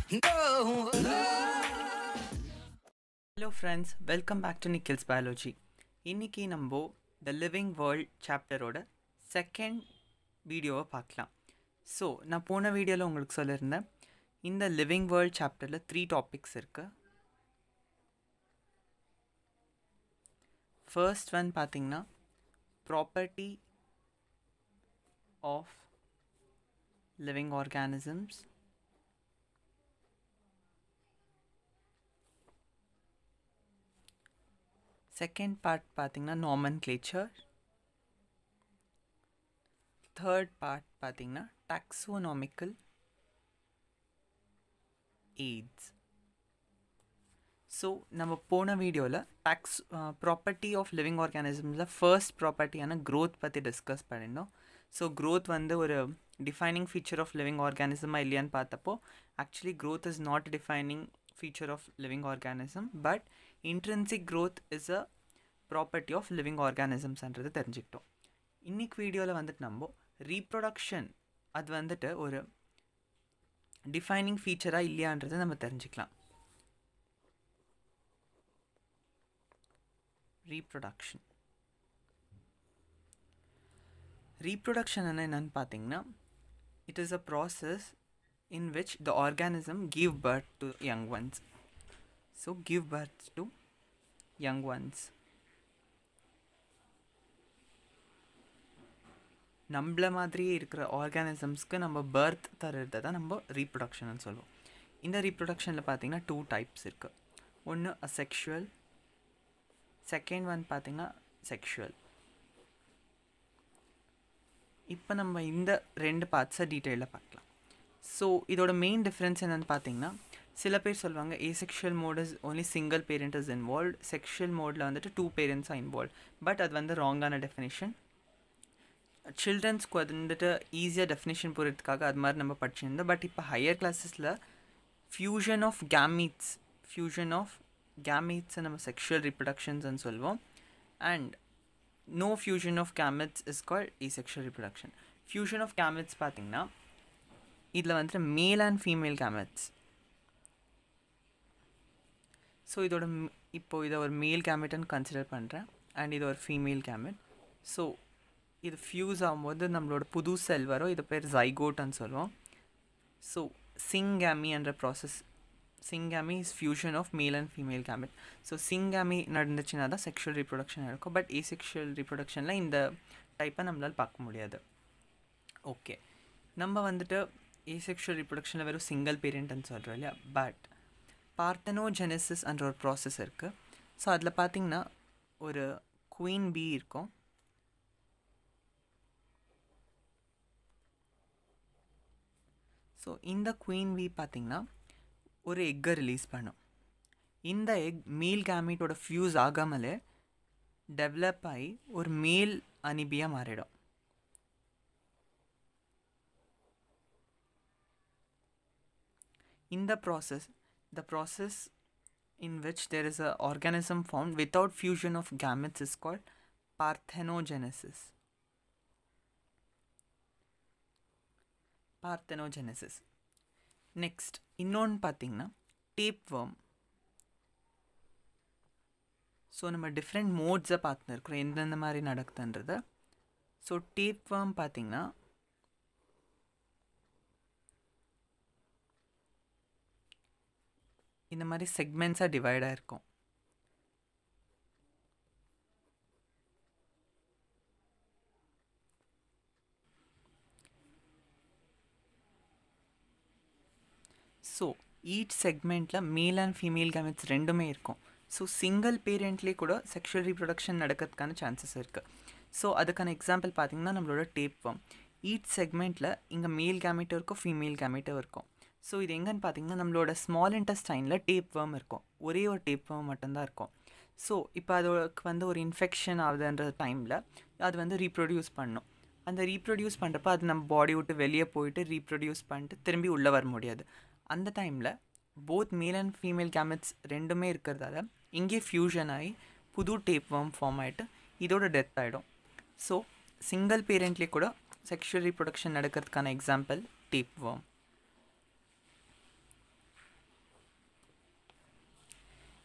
hello friends welcome back to Nikhil's biology இன்றைக்கி நம்ம the living world சாப்டரோட செகண்ட் வீடியோவை பார்க்கலாம் ஸோ நான் போன வீடியோவில் உங்களுக்கு சொல்லியிருந்தேன் இந்த லிவிங் வேர்ல்ட் சாப்டரில் த்ரீ டாபிக்ஸ் இருக்குது ஃபர்ஸ்ட் ஒன் பார்த்தீங்கன்னா property of living organisms second part பார்த்தீங்கன்னா நார்மன் கிளேச்சர் தேர்ட் பார்ட் பார்த்தீங்கன்னா டாக்ஸோனாமிக்கல் எய்ட்ஸ் ஸோ நம்ம போன வீடியோவில் டாக்ஸ் ப்ராப்பர்ட்டி ஆஃப் லிவிங் ஆர்கானிசம்ஸில் ஃபர்ஸ்ட் ப்ராப்பர்ட்டியான க்ரோத் பற்றி டிஸ்கஸ் பண்ணியிருந்தோம் ஸோ க்ரோத் வந்து ஒரு டிஃபைனிங் ஃபீச்சர் ஆஃப் லிவிங் ஆர்கானிசமாக இல்லையான்னு பார்த்தப்போ actually growth is not defining feature of living organism but intrinsic growth is a property of living ஆர்கானிசம்ஸ்ன்றது தெரிஞ்சுக்கிட்டோம் இன்றைக்கி வீடியோவில் வந்துட்டு நம்ம ரீப்ரொடக்ஷன் அது வந்துட்டு ஒரு டிஃபைனிங் ஃபீச்சராக இல்லையான்றதை நம்ம தெரிஞ்சுக்கலாம் ரீப்ரொடக்ஷன் ரீப்ரொடக்ஷன் என்னன்னு பார்த்தீங்கன்னா it is a process in which the organism give birth to young ones so give birth to young ones நம்மள மாதிரியே இருக்கிற ஆர்கானிசம்ஸ்க்கு நம்ம பர்த் தர்றதை தான் நம்ம ரீப்ரொடக்ஷன் சொல்லுவோம் இந்த ரீப்ரொடக்ஷனில் பார்த்தீங்கன்னா டூ டைப்ஸ் இருக்குது ஒன்று அசெக்ஷுவல் செகண்ட் ஒன் பார்த்தீங்கன்னா செக்ஷுவல் இப்போ நம்ம இந்த ரெண்டு பார்ட்ஸை டீட்டெயிலாக பார்க்கலாம் ஸோ இதோட மெயின் டிஃப்ரென்ஸ் என்னென்னு பார்த்தீங்கன்னா சில பேர் சொல்லுவாங்க asexual mode is only single parent is involve sexual மோடில் வந்துட்டு டூ பேரண்ட்ஸாக இன்வால்வ் பட் அது வந்து ராங்கான டெஃபினேஷன் சில்ட்ரன்ஸ்க்கு வந்துட்டு ஈஸியாக டெஃபினேஷன் போகிறதுக்காக அது மாதிரி நம்ம படிச்சிருந்தோம் பட் இப்போ ஹையர் கிளாஸஸில் fusion of gametes fusion of கேமீட்ஸை நம்ம செக்ஷுவல் ரிப்ரடக்ஷன்ஸ்னு சொல்லுவோம் and no fusion of gametes is call asexual reproduction fusion of gametes பார்த்திங்கன்னா இதில் வந்துட்டு மேல் அண்ட் ஃபீமேல் கேமெட்ஸ் ஸோ இதோட இப்போ இதை ஒரு மேல் கேமெட்னு கன்சிடர் பண்ணுறேன் அண்ட் இது ஒரு ஃபீமேல் கேமெட் ஸோ இது ஃப்யூஸ் ஆகும்போது நம்மளோட புது செல் வரும் இது பேர் ஜைகோட்னு சொல்லுவோம் ஸோ சிங்கேமி என்ற process syngamy is fusion of male and female gamete so syngamy நடந்துச்சுன்னா தான் செக்ஷுவல் ரீப்ரொடக்ஷன் இருக்கும் பட் ஏ செக்ஷுவல் ரீப்ரொடக்ஷனில் இந்த டைப்பை நம்மளால் பார்க்க முடியாது ஓகே நம்ம வந்துட்டு ஏசெக்ஷுவல் ரிப்ரொடக்ஷனில் வெறும் சிங்கிள் பேரண்ட்னு சொல்கிறோம் இல்லையா பட் பார்த்தனோஜெனசிஸ் என்ற ஒரு ப்ராசஸ் இருக்குது ஸோ அதில் பார்த்திங்கன்னா ஒரு குயின் பீ இருக்கும் ஸோ இந்த குயின் பீ பார்த்திங்கன்னா ஒரு எக்கை ரிலீஸ் பண்ணும் இந்த எக் மேல் கேமிட்டோட ஃப்யூஸ் ஆகாமலே டெவலப் ஆகி ஒரு மேல் அனிபியாக மாறிடும் in the process the process in which there is a organism formed without fusion of gametes is called parthenogenesis parthenogenesis next இன்னொன்று பார்த்தீங்கன்னா டேப் வேர்ம் ஸோ நம்ம டிஃப்ரெண்ட் மோட்ஸை பார்த்துன்னு இருக்கிறோம் எந்தெந்த மாதிரி நடக்குதுன்றத ஸோ டேப் வேர்ம் பார்த்தீங்கன்னா இந்த மாதிரி செக்மெண்ட்ஸாக டிவைட் ஆகிருக்கும் ஸோ ஈச் செக்மெண்ட்டில் மேல் அண்ட் ஃபீமேல் கேமெட்ஸ் ரெண்டுமே இருக்கும் ஸோ சிங்கிள் பேரண்ட்லேயே கூட செக்ஷுவல் ரீப்ரொடக்ஷன் நடக்கிறதுக்கான சான்சஸ் இருக்குது ஸோ அதுக்கான எக்ஸாம்பிள் பார்த்திங்கன்னா நம்மளோட டேப் ஃபார்ம் ஈச் செக்மெண்ட்டில் இங்கே மேல் கேமெட்டும் இருக்கும் ஃபீமேல் கேமெட்டும் இருக்கும் ஸோ இது எங்கன்னு பார்த்தீங்கன்னா நம்மளோட ஸ்மால் இன்டெஸ்டைனில் டேப் வேர்ம் இருக்கும் ஒரே ஒரு டேப் வேர்ம் மட்டும்தான் இருக்கும் ஸோ இப்போ அதோக்கு வந்து ஒரு இன்ஃபெக்ஷன் ஆகுதுன்ற டைமில் அது வந்து ரீப்ரொடியூஸ் பண்ணும் அந்த ரீப்ரொடியூஸ் பண்ணுறப்ப அது நம்ம பாடி விட்டு வெளியே போயிட்டு ரீப்ரொடியூஸ் பண்ணிட்டு திரும்பி உள்ளே வர முடியாது அந்த டைமில் போத் மேல் அண்ட் ஃபீமேல் கேமெட்ஸ் ரெண்டுமே இருக்கிறதால இங்கே ஃப்யூஷன் ஆகி புது டேப் வேர்ம் ஃபார்ம் ஆகிட்டு இதோட டெத் ஆகிடும் ஸோ சிங்கிள் பேரண்ட்லேயே கூட செக்ஷுவல் ரீப்ரொடக்ஷன் நடக்கிறதுக்கான எக்ஸாம்பிள் டேப் வேர்ம்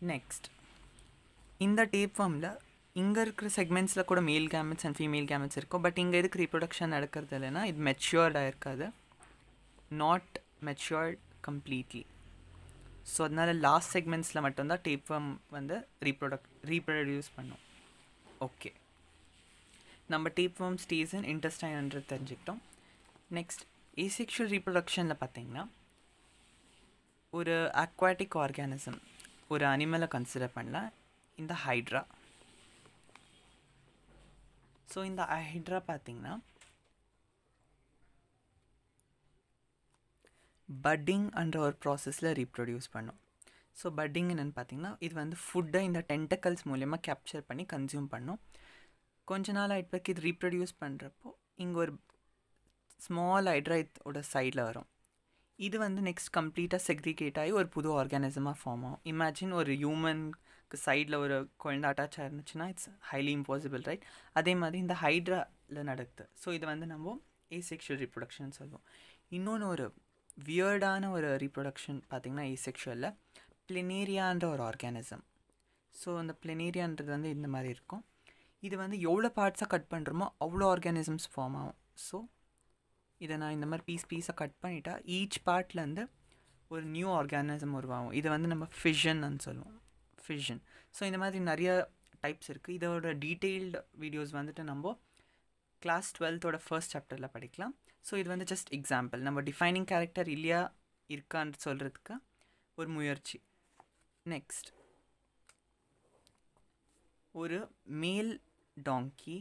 நெக்ஸ்ட் இந்த டேப் ஃபார்மில் இங்கே இருக்கிற செக்மெண்ட்ஸில் கூட male gametes and female gametes இருக்கும் பட் இங்கே எதுக்கு ரீப்ரொடக்ஷன் நடக்கிறது இல்லைன்னா இது மெச்சுவர்டாக இருக்காது நாட் மெச்சுவர்ட் கம்ப்ளீட்லி ஸோ அதனால் லாஸ்ட் செக்மெண்ட்ஸில் மட்டும்தான் டேப் ஃபார்ம் வந்து ரீப்ரொடக்ட் ரீப்ரொடியூஸ் பண்ணும் ஓகே நம்ம டேப் ஃபார்ம் ஸ்டேஸ் இன் இன்டெஸ்டைன்ன்றது தெரிஞ்சுக்கிட்டோம் நெக்ஸ்ட் ஏசெக்ஷுவல் ரீப்ரொடக்ஷனில் பார்த்தீங்கன்னா ஒரு அக்வாட்டிக் ஆர்கானிசம் ஒரு அனிமலை கன்சிடர் பண்ணலாம் இந்த ஹைட்ரா ஸோ இந்த ஹைட்ரா பார்த்தீங்கன்னா பட்டிங் என்ற ஒரு ப்ராசஸில் ரீப்ரொடியூஸ் பண்ணும் ஸோ பட்டிங் என்னென்னு பார்த்தீங்கன்னா இது வந்து ஃபுட்டை இந்த டென்டக்கல்ஸ் மூலயமா கேப்சர் பண்ணி கன்சியூம் பண்ணும் கொஞ்ச நாள் ஆகிட்டு பிறகு இது ரீப்ரொடியூஸ் பண்ணுறப்போ இங்கே ஒரு ஸ்மால் ஹைட்ரைத்தோட சைடில் வரும் இது வந்து நெக்ஸ்ட் கம்ப்ளீட்டாக செக்ரிகேட் ஆகி ஒரு புது ஆர்கானிசமாக ஃபார்ம் ஆகும் இமேஜின் ஒரு ஹியூமனுக்கு சைடில் ஒரு குழந்தை அட்டாச் ஆயிருந்துச்சுன்னா இட்ஸ் ஹைலி இம்பாசிபிள் ரைட் அதே மாதிரி இந்த ஹைட்ராவில் நடக்குது ஸோ இது வந்து நம்ம ஏசெக்ஷுவல் ரீப்ரொடக்ஷன் சொல்லுவோம் இன்னொன்று ஒரு வியர்டான ஒரு ரீப்ரொடக்ஷன் பார்த்திங்கன்னா ஏசெக்ஷுவலில் பிளினேரியான்ற ஒரு ஆர்கானிசம் ஸோ அந்த பிளினேரியான்றது வந்து இந்த மாதிரி இருக்கும் இது வந்து எவ்வளோ பார்ட்ஸாக கட் பண்ணுறோமோ அவ்வளோ ஆர்கானிசம்ஸ் ஃபார்ம் ஆகும் ஸோ இதை நான் இந்த மாதிரி பீஸ் பீஸாக கட் பண்ணிட்டா ஈச் பார்ட்லேருந்து ஒரு நியூ ஆர்கானிசம் உருவாகும் இதை வந்து நம்ம ஃபிஷன்னு சொல்லுவோம் ஃபிஷன் ஸோ இந்த மாதிரி நிறைய டைப்ஸ் இருக்குது இதோட டீட்டெயில்டு வீடியோஸ் வந்துட்டு நம்ம கிளாஸ் டுவெல்த்தோட ஃபர்ஸ்ட் சாப்டரில் படிக்கலாம் ஸோ இது வந்து ஜஸ்ட் எக்ஸாம்பிள் நம்ம டிஃபைனிங் கேரக்டர் இல்லையா இருக்கான்னு சொல்கிறதுக்கு ஒரு முயற்சி நெக்ஸ்ட் ஒரு மேல் டாங்கி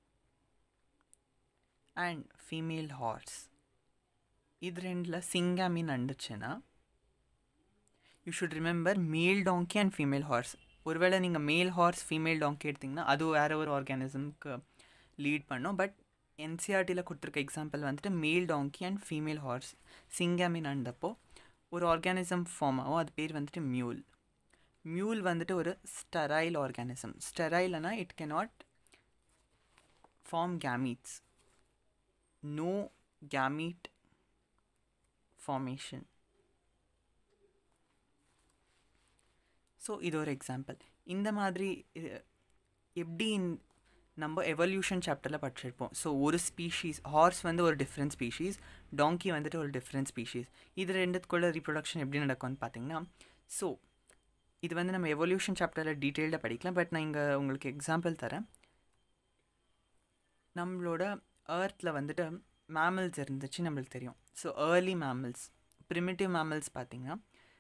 அண்ட் ஃபீமேல் ஹார்ஸ் இது ரெண்டில் சிங்காமின் அண்டுச்சுன்னா you should remember male donkey and female hours ஒருவேளை நீங்கள் மேல் ஹார்ஸ் ஃபீமேல் டாங்கி எடுத்திங்கன்னா அது வேறு ஒரு ஆர்கானிசம்க்கு லீட் பண்ணும் பட் என்சிஆர்டியில் கொடுத்துருக்க எக்ஸாம்பிள் வந்துட்டு male donkey and female horse சிங்காமின் அண்டப்போ ஒரு ஆர்கானிசம் ஃபார்ம் ஆகும் அது பேர் வந்துட்டு மியூல் மியூல் வந்துட்டு ஒரு ஸ்டெரைல் ஆர்கானிசம் ஸ்டெரைல்னா it cannot form gametes no gamete formation so இது ஒரு எக்ஸாம்பிள் இந்த மாதிரி எப்படி நம்ம எவல்யூஷன் சாப்டரில் படிச்சிருப்போம் ஸோ ஒரு ஸ்பீஷீஸ் ஹார்ஸ் வந்து ஒரு டிஃப்ரெண்ட் ஸ்பீஷீஸ் டாங்கி வந்துட்டு ஒரு டிஃப்ரெண்ட் ஸ்பீஷீஸ் இது ரெண்டுத்துக்குள்ள ரீப்ரொடக்ஷன் எப்படி நடக்கும்னு பார்த்தீங்கன்னா ஸோ இது வந்து நம்ம எவல்யூஷன் சாப்டரில் டீட்டெயில்டாக படிக்கலாம் பட் நான் இங்கே உங்களுக்கு எக்ஸாம்பிள் தரேன் நம்மளோட ஏர்த்தில் வந்துட்டு மேமல்ஸ் இருந்துச்சு நம்மளுக்கு தெரியும் so early mammals primitive mammals பார்த்திங்கன்னா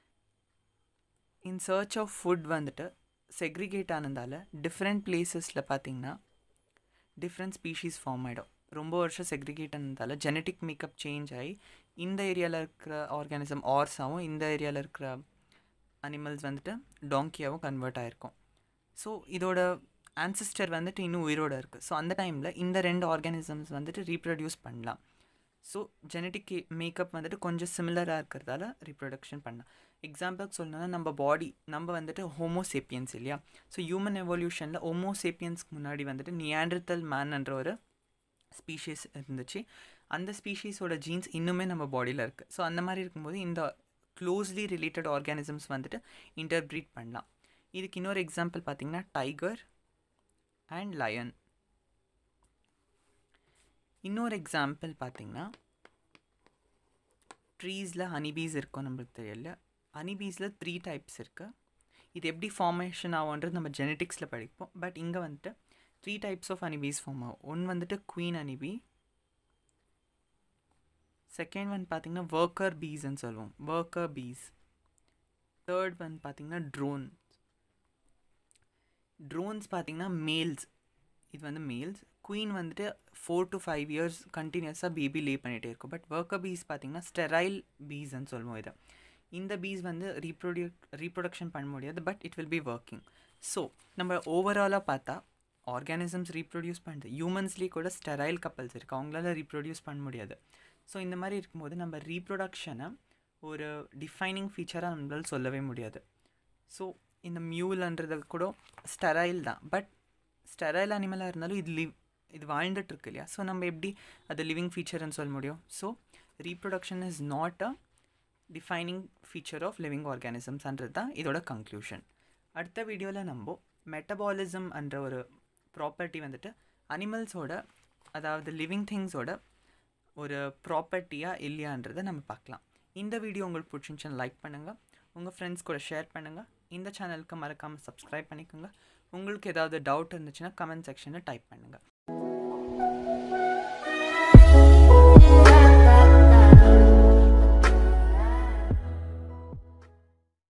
இன் சர்ச் ஆஃப் ஃபுட் வந்துட்டு செக்ரிகேட் ஆனதால் டிஃப்ரெண்ட் பிளேசஸில் பார்த்திங்கன்னா டிஃப்ரெண்ட் ஸ்பீஷீஸ் ஃபார்ம் ஆகிடும் ரொம்ப வருஷம் செக்ரிகேட் ஆனதால் ஜெனட்டிக் மேக்கப் சேஞ்ச் ஆகி இந்த ஏரியாவில் இருக்கிற ஆர்கானிசம் ஆர்ஸாகவும் இந்த ஏரியாவில் இருக்கிற அனிமல்ஸ் வந்துட்டு டாங்கியாகவும் கன்வெர்ட் ஆகிருக்கும் ஸோ இதோட ஆன்சிஸ்டர் வந்துட்டு இன்னும் உயிரோடு இருக்குது ஸோ அந்த டைமில் இந்த ரெண்டு ஆர்கானிசம்ஸ் வந்துட்டு ரீப்ரொடியூஸ் பண்ணலாம் ஸோ ஜெனட்டிக் மேக்கப் வந்துட்டு கொஞ்சம் சிமிலராக இருக்கிறதால ரீப்ரொடக்ஷன் பண்ணலாம் எக்ஸாம்பிளுக்கு சொல்லணும்னா நம்ம பாடி நம்ம வந்துட்டு ஹோமோசேப்பியன்ஸ் இல்லையா ஸோ ஹியூமன் எவல்யூஷனில் ஹோமோசேப்பியன்ஸ்க்கு முன்னாடி வந்துட்டு நியாண்ட்ரித்தல் மேன்ன்ற ஒரு ஸ்பீஷீஸ் இருந்துச்சு அந்த ஸ்பீஷீஸோட ஜீன்ஸ் இன்னுமே நம்ம பாடியில் இருக்குது ஸோ அந்த மாதிரி இருக்கும்போது இந்த க்ளோஸ்லி ரிலேட்டட் ஆர்கானிசம்ஸ் வந்துட்டு இன்டர்பிரீட் பண்ணலாம் இதுக்கு இன்னொரு எக்ஸாம்பிள் பார்த்திங்கன்னா டைகர் அண்ட் லயன் இன்னொரு எக்ஸாம்பிள் பார்த்திங்கன்னா ட்ரீஸில் ஹனிபீஸ் இருக்கும் நம்மளுக்கு தெரியல ஹனிபீஸில் த்ரீ டைப்ஸ் இருக்குது இது எப்படி ஃபார்மேஷன் ஆகுன்றது நம்ம ஜெனட்டிக்ஸில் படிப்போம் பட் இங்கே வந்துட்டு three types of honeybees form ஆகும் ஒன் வந்துட்டு குவீன் ஹனிபி செகண்ட் ஒன் பார்த்திங்கன்னா ஒர்க்கர் பீஸ்ன்னு சொல்லுவோம் ஒர்க்கர் பீஸ் தேர்ட் ஒன் பார்த்திங்கன்னா ட்ரோன் ட்ரோன்ஸ் பார்த்திங்கன்னா மேல்ஸ் இது வந்து மேல்ஸ் குயின் வந்துட்டு ஃபோர் டு ஃபைவ் இயர்ஸ் கண்டினியூஸாக பேபி லே பண்ணிகிட்டே இருக்கும் பட் ஒர்க்கர் பீஸ் பார்த்திங்கன்னா ஸ்டெரைல் பீஸ்ன்னு சொல்லுவோம் இதை இந்த பீஸ் வந்து ரீப்ரொடியூ ரீப்ரொடக்ஷன் பண்ண முடியாது but it will be working so நம்ம ஓவராலாக பார்த்தா ஆர்கானிசம்ஸ் ரீப்ரொடியூஸ் பண்ணுறது ஹியூமன்ஸ்லேயே கூட ஸ்டெரைல் கப்பல்ஸ் இருக்குது அவங்களால ரீப்ரொடியூஸ் பண்ண முடியாது ஸோ இந்த மாதிரி இருக்கும்போது நம்ம ரீப்ரொடக்ஷனை ஒரு டிஃபைனிங் ஃபீச்சராக நம்மளால் சொல்லவே முடியாது ஸோ இந்த மியூல்ன்றது கூட ஸ்டெரைல் தான் பட் ஸ்டெரைல் அனிமலாக இருந்தாலும் இது லிவ் இது வாழ்ந்துட்டுருக்கு இல்லையா ஸோ நம்ம எப்படி அது லிவிங் ஃபீச்சர்னு சொல்ல முடியும் so reproduction is not a defining feature of living ஆர்கானிசம்ஸ்ன்றது தான் இதோட கன்க்ளூஷன் அடுத்த வீடியோவில் நம்ம மெட்டபாலிசம் என்ற ஒரு ப்ராப்பர்ட்டி வந்துட்டு அனிமல்ஸோட அதாவது லிவிங் திங்ஸோட ஒரு ப்ராப்பர்ட்டியாக இல்லையான்றதை நம்ம பார்க்கலாம் இந்த வீடியோ உங்களுக்கு பிடிச்சிருந்துச்சுன்னு லைக் பண்ணுங்கள் உங்கள் ஃப்ரெண்ட்ஸ் கூட ஷேர் பண்ணுங்கள் இந்த சேனலுக்கு மறக்காமல் சப்ஸ்கிரைப் பண்ணிக்கோங்க உங்களுக்கு ஏதாவது டவுட் இருந்துச்சுன்னா கமெண்ட் செக்ஷனில் டைப் பண்ணுங்கள்